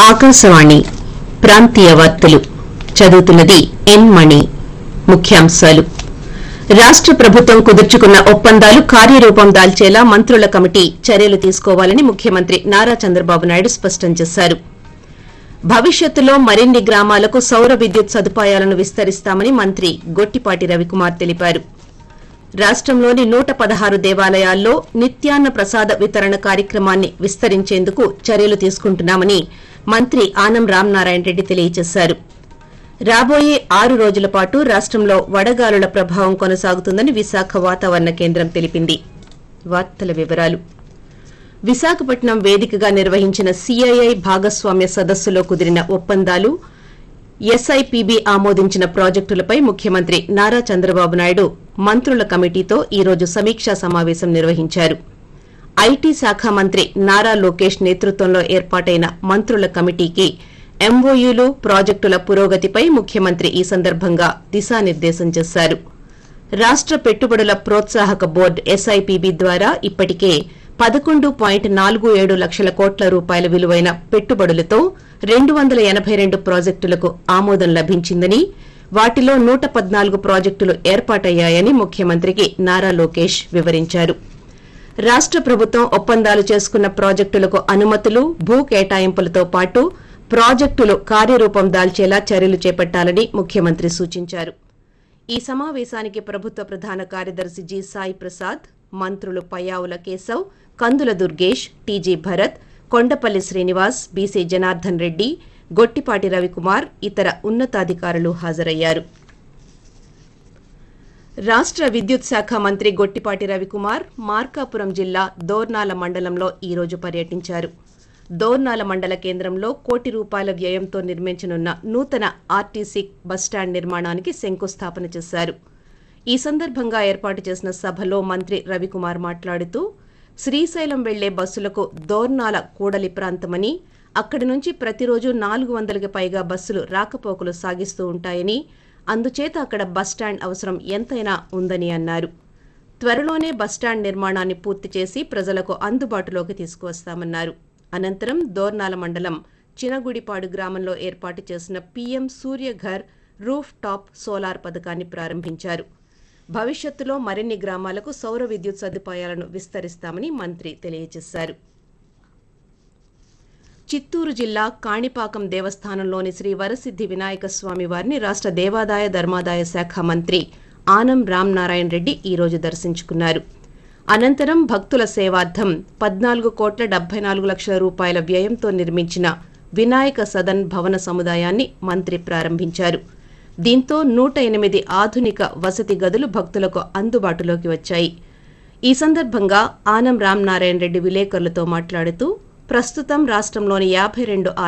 ఆకాశవాణి ప్రాంతీయ వార్తలు చదువుతున్నది ఎన్ మణి ముఖ్యాంశాలు రాష్ట ప్రభుత్వం కుదుర్చుకున్న ఒప్పందాలు కార్యరూపం దాల్చేలా మంత్రుల కమిటీ చర్యలు తీసుకోవాలని ముఖ్యమంత్రి నారా చంద్రబాబు నాయుడు స్పష్టం చేశారు భవిష్యత్తులో మరిన్ని గ్రామాలకు సౌర విద్యుత్ సదుపాయాలను విస్తరిస్తామని మంత్రి గొట్టిపాటి రవికుమార్ తెలిపారు రాష్టంలోని నూట పదహారు దేవాలయాల్లో నిత్యాన్న ప్రసాద వితరణ కార్యక్రమాన్ని విస్తరించేందుకు చర్యలు తీసుకుంటున్నామని మంత్రి ఆనం రామనారాయణ రెడ్డి తెలియజేశారు రాబోయే ఆరు రోజుల పాటు రాష్టంలో వడగాలుల ప్రభావం కొనసాగుతుందని విశాఖ వాతావరణ కేంద్రం తెలిపింది వార్తల వివరాలు విశాఖపట్నం వేదికగా నిర్వహించిన సీఐఐ భాగస్వామ్య సదస్సులో కుదిరిన ఒప్పందాలు ఎస్ఐపిబి ఆమోదించిన ప్రాజెక్టులపై ముఖ్యమంత్రి నారా చంద్రబాబు నాయుడు మంత్రుల కమిటీతో ఈ రోజు సమీక్షా సమావేశం నిర్వహించారు ఐటీ శాఖ మంత్రి నారా లోకేష్ నేతృత్వంలో ఏర్పాటైన మంత్రుల కమిటీకి ఎంఓయూలు ప్రాజెక్టుల పురోగతిపై ముఖ్యమంత్రి ఈ సందర్భంగా దిశానిర్దేశం చేశారు రాష్ట పెట్టుబడుల ప్రోత్సాహక బోర్డు ఎస్ఐపిబి ద్వారా ఇప్పటికే పదకొండు పాయింట్ నాలుగు ఏడు లక్షల కోట్ల రూపాయల విలువైన పెట్టుబడులతో రెండు వందల ఎనబై రెండు ప్రాజెక్టులకు ఆమోదం లభించిందని వాటిలో నూట పద్నాలుగు ప్రాజెక్టులు ఏర్పాటయ్యాయని ముఖ్యమంత్రికి నారా లోకేష్ వివరించారు రాష్ట ప్రభుత్వం ఒప్పందాలు చేసుకున్న ప్రాజెక్టులకు అనుమతులు భూ కేటాయింపులతో పాటు ప్రాజెక్టులు కార్యరూపం దాల్చేలా చర్యలు చేపట్టాలని ముఖ్యమంత్రి సూచించారు ఈ సమావేశానికి ప్రభుత్వ ప్రధాన కార్యదర్శి జి సాయి ప్రసాద్ మంత్రులు పయ్యావుల కేశవ్ కందుల దుర్గేష్ టీజీ భరత్ కొండపల్లి శ్రీనివాస్ బీసీ జనార్దన్ రెడ్డి గొట్టిపాటి రవికుమార్ ఇతర ఉన్నతాధికారులు హాజరయ్యారు రాష్ట విద్యుత్ శాఖ మంత్రి గొట్టిపాటి రవికుమార్ మార్కాపురం జిల్లా దోర్నాల మండలంలో ఈ రోజు పర్యటించారు దోర్నాల మండల కేంద్రంలో కోటి రూపాయల వ్యయంతో నిర్మించనున్న నూతన ఆర్టీసీ బస్టాండ్ నిర్మాణానికి శంకుస్థాపన చేశారు ఈ సందర్భంగా ఏర్పాటు చేసిన సభలో మంత్రి రవికుమార్ మాట్లాడుతూ శ్రీశైలం వెళ్లే బస్సులకు దోర్నాల కూడలి ప్రాంతమని అక్కడి నుంచి ప్రతిరోజు నాలుగు వందలకి పైగా బస్సులు రాకపోకలు సాగిస్తూ ఉంటాయని అందుచేత అక్కడ బస్టాండ్ అవసరం ఎంతైనా ఉందని అన్నారు త్వరలోనే బస్టాండ్ నిర్మాణాన్ని పూర్తి చేసి ప్రజలకు అందుబాటులోకి తీసుకువస్తామన్నారు అనంతరం దోర్నాల మండలం చినగుడిపాడు గ్రామంలో ఏర్పాటు చేసిన P M Suryaghar roof top solar పథకాన్ని ప్రారంభించారు భవిష్యత్తులో మరిన్ని గ్రామాలకు సౌర విద్యుత్ సదుపాయాలను విస్తరిస్తామని మంత్రి తెలియజేశారు చిత్తూరు జిల్లా కాణిపాకం దేవస్థానంలోని శ్రీ వరసిద్ది వినాయక స్వామి వారిని రాష్ట దేవాదాయ ధర్మాదాయ శాఖ మంత్రి ఆనం రామనారాయణ రెడ్డి ఈ రోజు దర్శించుకున్నారు అనంతరం భక్తుల సేవార్థం పద్నాలుగు కోట్ల డెబ్బై నాలుగు లక్షల రూపాయల వ్యయంతో నిర్మించిన వినాయక సదన్ భవన సముదాయాన్ని మంత్రి ప్రారంభించారు దీంతో నూట ఎనిమిది ఆధునిక వసతి గదులు భక్తులకు అందుబాటులోకి వచ్చాయి ఈ సందర్భంగా ఆనం రామనారాయణ రెడ్డి విలేకరులతో మాట్లాడుతూ ప్రస్తుతం రాష్ట్రంలోని యాభై రెండు